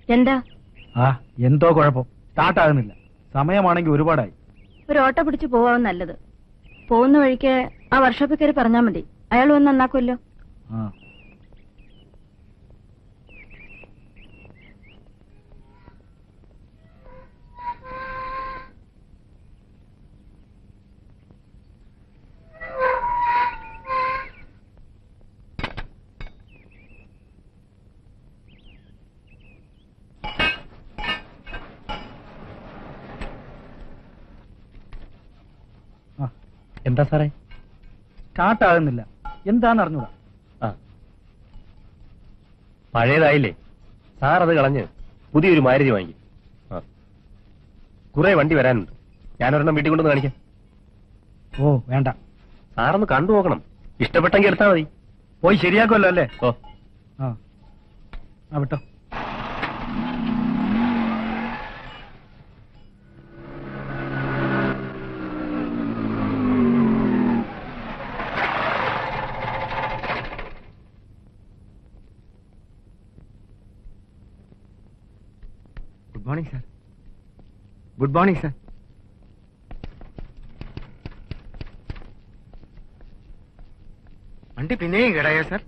എന്താ ആ എന്തോ കുഴപ്പം സ്റ്റാർട്ട് ആകുന്നില്ല സമയമാണെങ്കിൽ ഒരുപാടായി ഒരു ഓട്ടോ പിടിച്ച് പോവാൻ നല്ലത് പോകുന്ന വഴിക്ക് ആ വർക്ക്ഷോപ്പിൽ കയറി പറഞ്ഞാൽ മതി അയാൾ വന്ന് നന്നാക്കുമല്ലോ ആ ആ, എന്താ സാറേ സ്റ്റാർട്ട് ആകുന്നില്ല എന്താന്ന് അറിഞ്ഞൂടാ ആ പഴയതായില്ലേ സാർ അത് കളഞ്ഞ് പുതിയൊരു മാരുതി വാങ്ങി ആ കുറെ വണ്ടി വരാനുണ്ട് ഞാനൊരെണ്ണം വീട്ടിൽ കൊണ്ടുവന്ന് കാണിക്കാം ഓ വേണ്ട സാറൊന്ന് കണ്ടു നോക്കണം ഇഷ്ടപ്പെട്ടെങ്കിൽ എടുത്താൽ മതി പോയി ശരിയാക്കുമല്ലോ അല്ലേ ഓ ആ ആ വിട്ടോ good morning sir good morning sir വണ്ടി പിന്നെയും കേടായോ സാർ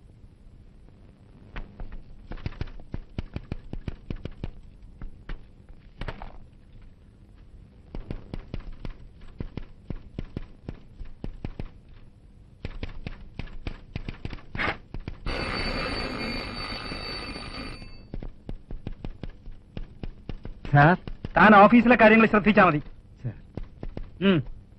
സാർ താൻ ഓഫീസിലെ കാര്യങ്ങൾ ശ്രദ്ധിച്ചാ മതി സാർ ഉം.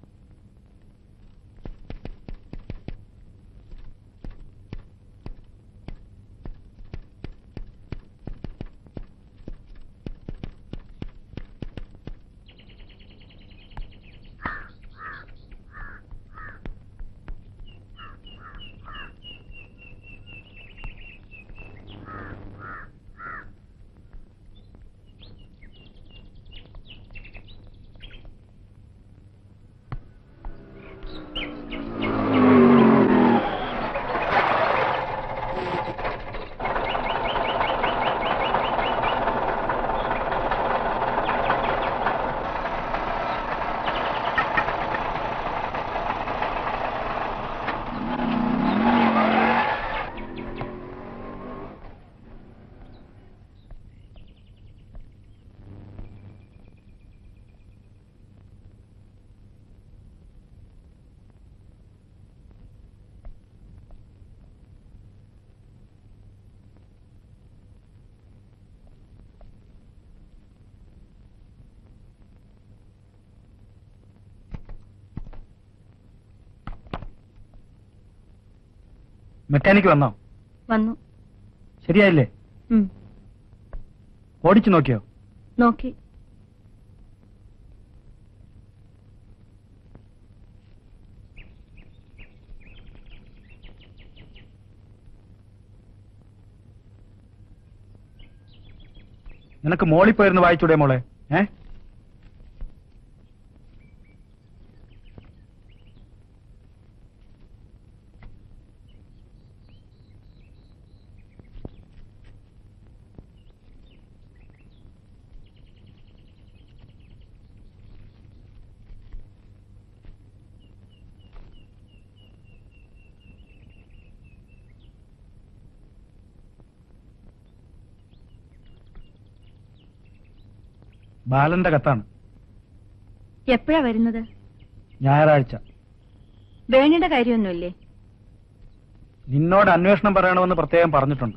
മെക്കാനിക്ക് വന്നോ വന്നു ശരിയായില്ലേ ഉം. ഓടിച്ചു നോക്കിയോ നോക്കി നിനക്ക് മോളിൽ പോയിരുന്ന് വായിച്ചൂടെ മോളെ ഏ ബാലന്റെ കത്താണ് എപ്പോഴാ വരുന്നത് ഞായറാഴ്ച വേണിയുടെ കാര്യമൊന്നുമില്ലേ നിന്നോട് അന്വേഷണം പറയണമെന്ന് പ്രത്യേകം പറഞ്ഞിട്ടുണ്ട്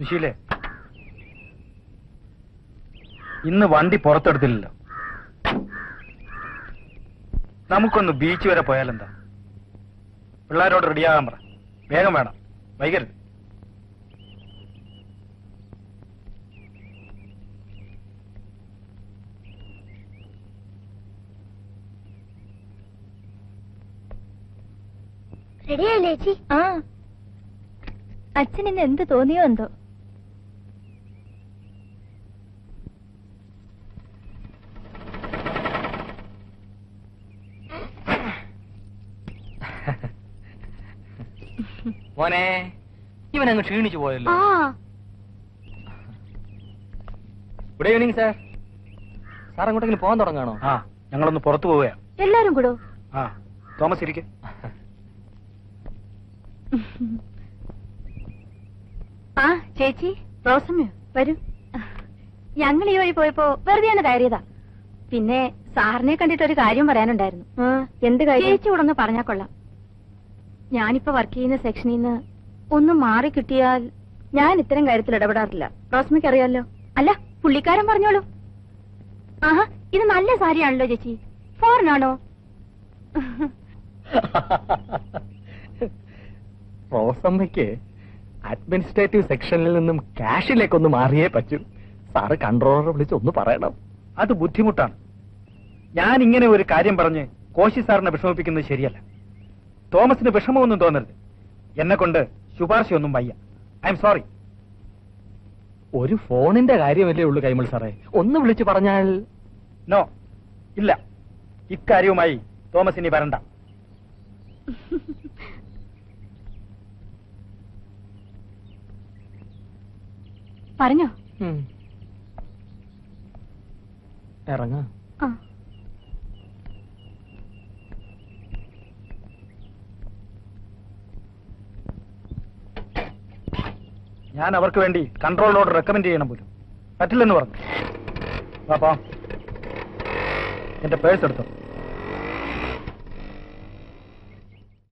സുശീലേ ഇന്ന് വണ്ടി പുറത്തെടുത്തില്ലല്ലോ നമുക്കൊന്ന് ബീച്ച് വരെ പോയാലെന്താ പിള്ളേരോട് റെഡിയാകാൻ പറ വേഗം വേണം വൈകരുത് റെഡിയായില്ലേ ചേച്ചി ആ അച്ഛൻ ഇന്ന് എന്ത് തോന്നിയോ എന്തോ മോനെ ഇവൻ അങ്ങ് ക്ഷീണിച്ചു പോയല്ലോ ആ ഗുഡ് ഈവനിങ് സാർ സാർ അങ്ങോട്ടെങ്കിലും പോകാൻ തുടങ്ങാണോ ആ ഞങ്ങളൊന്ന് പുറത്തു പോവുകയാ എല്ലാരും കൂടോ ആ തോമസ് ഇരിക്കെ ആ ചേച്ചി റോസമ്മയോ വരൂ ഞങ്ങൾ ഈ വഴി പോയപ്പോ വെറുതെയാണ് കയറിയതാ പിന്നെ സാറിനെ കണ്ടിട്ട് ഒരു കാര്യം പറയാനുണ്ടായിരുന്നു എന്ത് കാര്യം ചേച്ചി ഇവിടെ ഒന്ന് പറഞ്ഞാ കൊള്ളാം ഞാനിപ്പോ വർക്ക് ചെയ്യുന്ന സെക്ഷനിൽ നിന്ന് ഒന്ന് മാറി കിട്ടിയാൽ ഞാൻ ഇത്തരം കാര്യത്തിൽ ഇടപെടാറില്ല റോസ്മിക്ക് അറിയാലോ അല്ല പുള്ളിക്കാരൻ പറഞ്ഞോളൂ ആഹാ ഇത് നല്ല സാരിയാണല്ലോ ചേച്ചി ഫോറിനാണോ റോസമ്മയ്ക്ക് അഡ്മിനിസ്ട്രേറ്റീവ് സെക്ഷനിൽ നിന്നും ക്യാഷിലേക്കൊന്ന് മാറിയേ പറ്റൂ സാറ് കൺട്രോളറെ വിളിച്ച് ഒന്ന് പറയണം അത് ബുദ്ധിമുട്ടാണ് ഞാൻ ഇങ്ങനെ ഒരു കാര്യം പറഞ്ഞ് കോശി സാറിനെ വിഷമിപ്പിക്കുന്നത് ശരിയല്ല തോമസിന് വിഷമമൊന്നും തോന്നരുത് എന്നെ കൊണ്ട് ശുപാർശയൊന്നും വയ്യ ഐ എം സോറി ഒരു ഫോണിന്റെ കാര്യമല്ലേ ഉള്ളൂ കൈമൾ സാറേ ഒന്ന് വിളിച്ചു പറഞ്ഞാൽ നോ ഇല്ല ഇക്കാര്യവുമായി തോമസ് ഇനി വരണ്ട പറഞ്ഞോ ഉം. ഇറങ്ങാം ആ ഞാൻ അവർക്ക് വേണ്ടി കൺട്രോളിനോട് റെക്കമെൻഡ് ചെയ്യണം പോലും പറ്റില്ലെന്ന് പറഞ്ഞു പാപ്പാ എന്റെ പേഴ്സ് എടുത്തോ